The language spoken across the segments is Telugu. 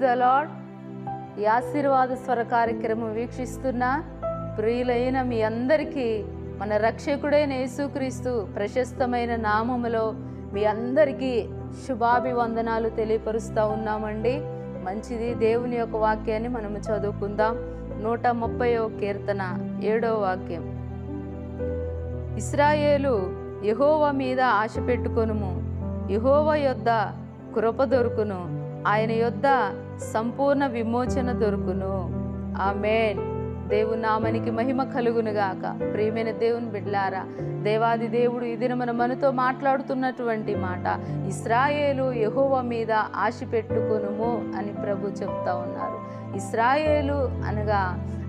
ద లాడ్ ఈ ఆశీర్వాద స్వర కార్యక్రమం వీక్షిస్తున్న ప్రియులైన మీ అందరికీ మన రక్షకుడైన యేసుక్రీస్తు ప్రశస్తమైన నామములో మీ అందరికీ శుభాభివందనాలు తెలియపరుస్తూ ఉన్నామండి మంచిది దేవుని యొక్క వాక్యాన్ని మనము చదువుకుందాం నూట ముప్పయో కీర్తన ఏడో వాక్యం ఇస్రాయేలు యెహోవా మీద ఆశ పెట్టుకొనుము యెహోవా యొద్ద కృప దొరుకును ఆయన యొద్ద సంపూర్ణ విమోచన దొరుకును ఆమేన్ దేవుని నామనికి మహిమ కలుగునుగాక ప్రియమైన దేవుని బిడ్లారా దేవాది దేవుడు ఈ దినమున మనతో మాట్లాడుతున్నటువంటి మాట ఇస్రాయేలు యెహోవా మీద ఆశ పెట్టుకొనుము అని ప్రభు చెప్తా ఉన్నారు ఇస్రాయేలు అనగా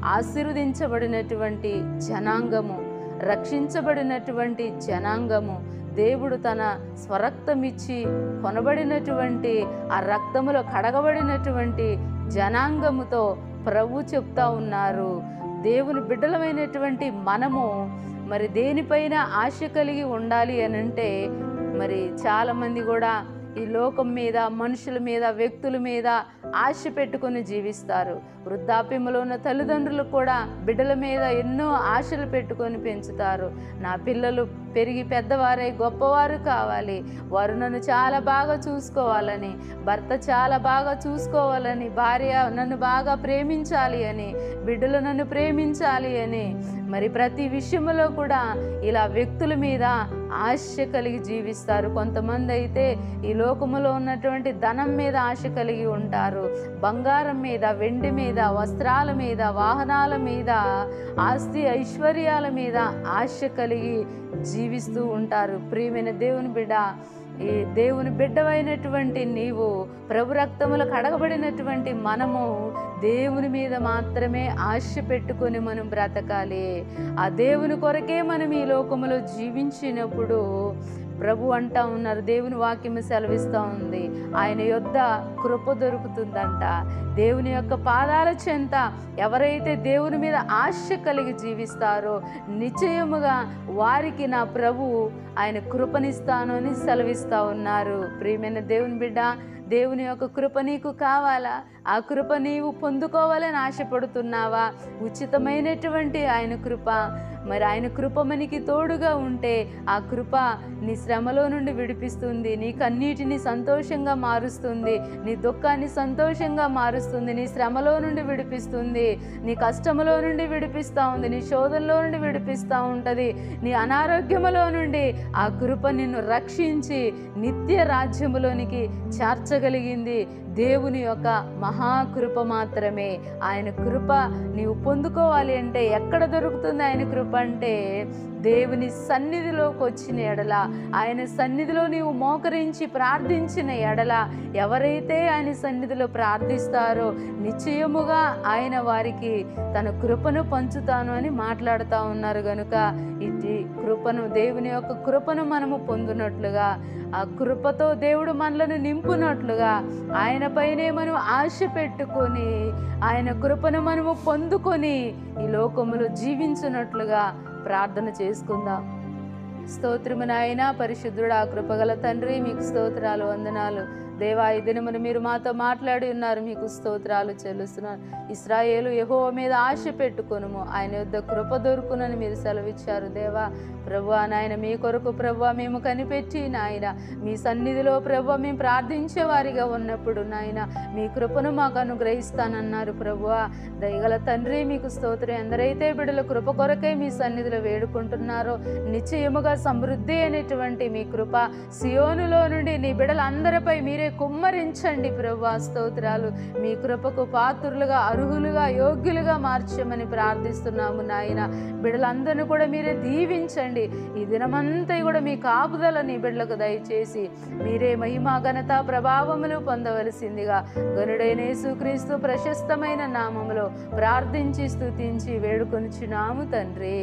ఆశీర్వదించబడినటువంటి జనాంగము రక్షించబడినటువంటి జనాంగము దేవుడు తన స్వరక్తమిచ్చి కొనబడినటువంటి ఆ రక్తములో కడగబడినటువంటి జనాంగముతో ప్రభు చెప్తా ఉన్నారు దేవుని బిడ్డలమైనటువంటి మనము మరి దేనిపైన ఆశ కలిగి ఉండాలి అని అంటే మరి చాలామంది కూడా ఈ లోకం మీద మనుషుల మీద వ్యక్తుల మీద ఆశ పెట్టుకొని జీవిస్తారు వృద్ధాప్యంలో ఉన్న తల్లిదండ్రులు కూడా బిడ్డల మీద ఎన్నో ఆశలు పెట్టుకొని పెంచుతారు నా పిల్లలు పెరిగి పెద్దవారై గొప్పవారు కావాలి వారు నన్ను చాలా బాగా చూసుకోవాలని భర్త చాలా బాగా చూసుకోవాలని భార్య నన్ను బాగా ప్రేమించాలి అని బిడ్డలు నన్ను ప్రేమించాలి అని మరి ప్రతి విషయంలో కూడా ఇలా వ్యక్తుల మీద ఆశ కలిగి జీవిస్తారు కొంతమంది అయితే ఈ లోకములో ఉన్నటువంటి ధనం మీద ఆశ కలిగి ఉంటారు బంగారం మీద వెండి మీద వస్త్రాల మీద వాహనాల మీద ఆస్తి ఐశ్వర్యాల మీద ఆశ కలిగి జీవిస్తూ ఉంటారు ప్రియమైన దేవుని బిడ్డ ఈ దేవుని బిడ్డవైనటువంటి నీవు ప్రభు రక్తములు కడగబడినటువంటి మనము దేవుని మీద మాత్రమే ఆశ పెట్టుకొని మనం బ్రతకాలి ఆ దేవుని కొరకే మనం ఈ లోకములో జీవించినప్పుడు ప్రభు అంటా ఉన్నారు దేవుని వాక్యం సెలవిస్తూ ఉంది ఆయన యొద్ద కృప దొరుకుతుందంట దేవుని యొక్క పాదాల చెంత ఎవరైతే దేవుని మీద ఆశ కలిగి జీవిస్తారో నిశ్చయముగా వారికి నా ప్రభు ఆయన కృపనిస్తాను అని సెలవిస్తూ ఉన్నారు ప్రియమైన దేవుని బిడ్డ దేవుని యొక్క కృప నీకు కావాలా ఆ కృప నీవు పొందుకోవాలని ఆశపడుతున్నావా ఉచితమైనటువంటి ఆయన కృప మరి ఆయన కృప మనకి తోడుగా ఉంటే ఆ కృప నీ శ్రమలో నుండి విడిపిస్తుంది నీ కన్నీటిని సంతోషంగా మారుస్తుంది నీ దుఃఖాన్ని సంతోషంగా మారుస్తుంది నీ శ్రమలో నుండి విడిపిస్తుంది నీ కష్టములో నుండి విడిపిస్తూ ఉంది నీ శోధనలో నుండి విడిపిస్తూ ఉంటుంది నీ అనారోగ్యములో నుండి ఆ కృప నిన్ను రక్షించి నిత్య రాజ్యములోనికి చేర్చగలిగింది దేవుని యొక్క మహాకృప మాత్రమే ఆయన కృప నీవు పొందుకోవాలి అంటే ఎక్కడ దొరుకుతుంది ఆయన కృప అంటే దేవుని సన్నిధిలోకి వచ్చిన ఎడల ఆయన సన్నిధిలో నీవు మోకరించి ప్రార్థించిన ఎడల ఎవరైతే ఆయన సన్నిధిలో ప్రార్థిస్తారో నిశ్చయముగా ఆయన వారికి తన కృపను పంచుతాను అని మాట్లాడుతూ ఉన్నారు గనుక ఇది కృపను దేవుని యొక్క కృపను మనము పొందినట్లుగా ఆ కృపతో దేవుడు మనలను నింపునట్లుగా ఆయన పైనే మనం ఆశ పెట్టుకొని ఆయన కృపను మనము పొందుకొని ఈ లోకములో జీవించున్నట్లుగా ప్రార్థన చేసుకుందాం స్తోత్రము నాయన పరిశుద్ధుడు ఆ కృపగల తండ్రి మీకు స్తోత్రాలు వందనాలు దేవా ఈ దినమును మీరు మాతో మాట్లాడి ఉన్నారు మీకు స్తోత్రాలు చెల్లిస్తున్నాను ఇస్రాయేలు యహో మీద ఆశ పెట్టుకొనుము ఆయన యొద్ద కృప దొరుకునని మీరు సెలవిచ్చారు దేవా ప్రభు నాయన మీ కొరకు ప్రభు మేము కనిపెట్టి నాయన మీ సన్నిధిలో ప్రభు మేము ప్రార్థించే వారిగా ఉన్నప్పుడు నాయన మీ కృపను మాకు అనుగ్రహిస్తానన్నారు ప్రభు దయగల తండ్రి మీకు స్తోత్రం ఎందరైతే బిడ్డల కృప కొరకే మీ సన్నిధిలో వేడుకుంటున్నారో నిశ్చయముగా సమృద్ధి అయినటువంటి మీ కృప సియోనులో నుండి నీ బిడ్డలందరిపై మీరే కుమ్మరించండి ప్రభు స్తోత్రాలు మీ కృపకు పాత్రులుగా అర్హులుగా యోగ్యులుగా మార్చమని ప్రార్థిస్తున్నాము నాయన బిడ్డలందరినీ కూడా మీరే దీవించండి ఈ దినమంతా కూడా మీ కాపుదల నీ బిడ్డలకు దయచేసి మీరే మహిమా ఘనత ప్రభావములు పొందవలసిందిగా గనుడైన యేసుక్రీస్తు ప్రశస్తమైన నామములో ప్రార్థించి స్తుతించి వేడుకొనిచున్నాము తండ్రి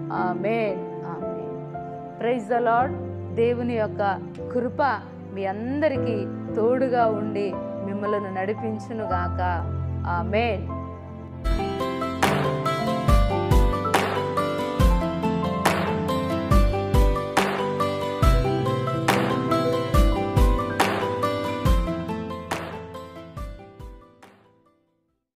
amen amen praise the Lord దేవుని యొక్క కృప మీ అందరికీ తోడుగా ఉండి మిమ్మలను నడిపించునుగాక ఆమేన్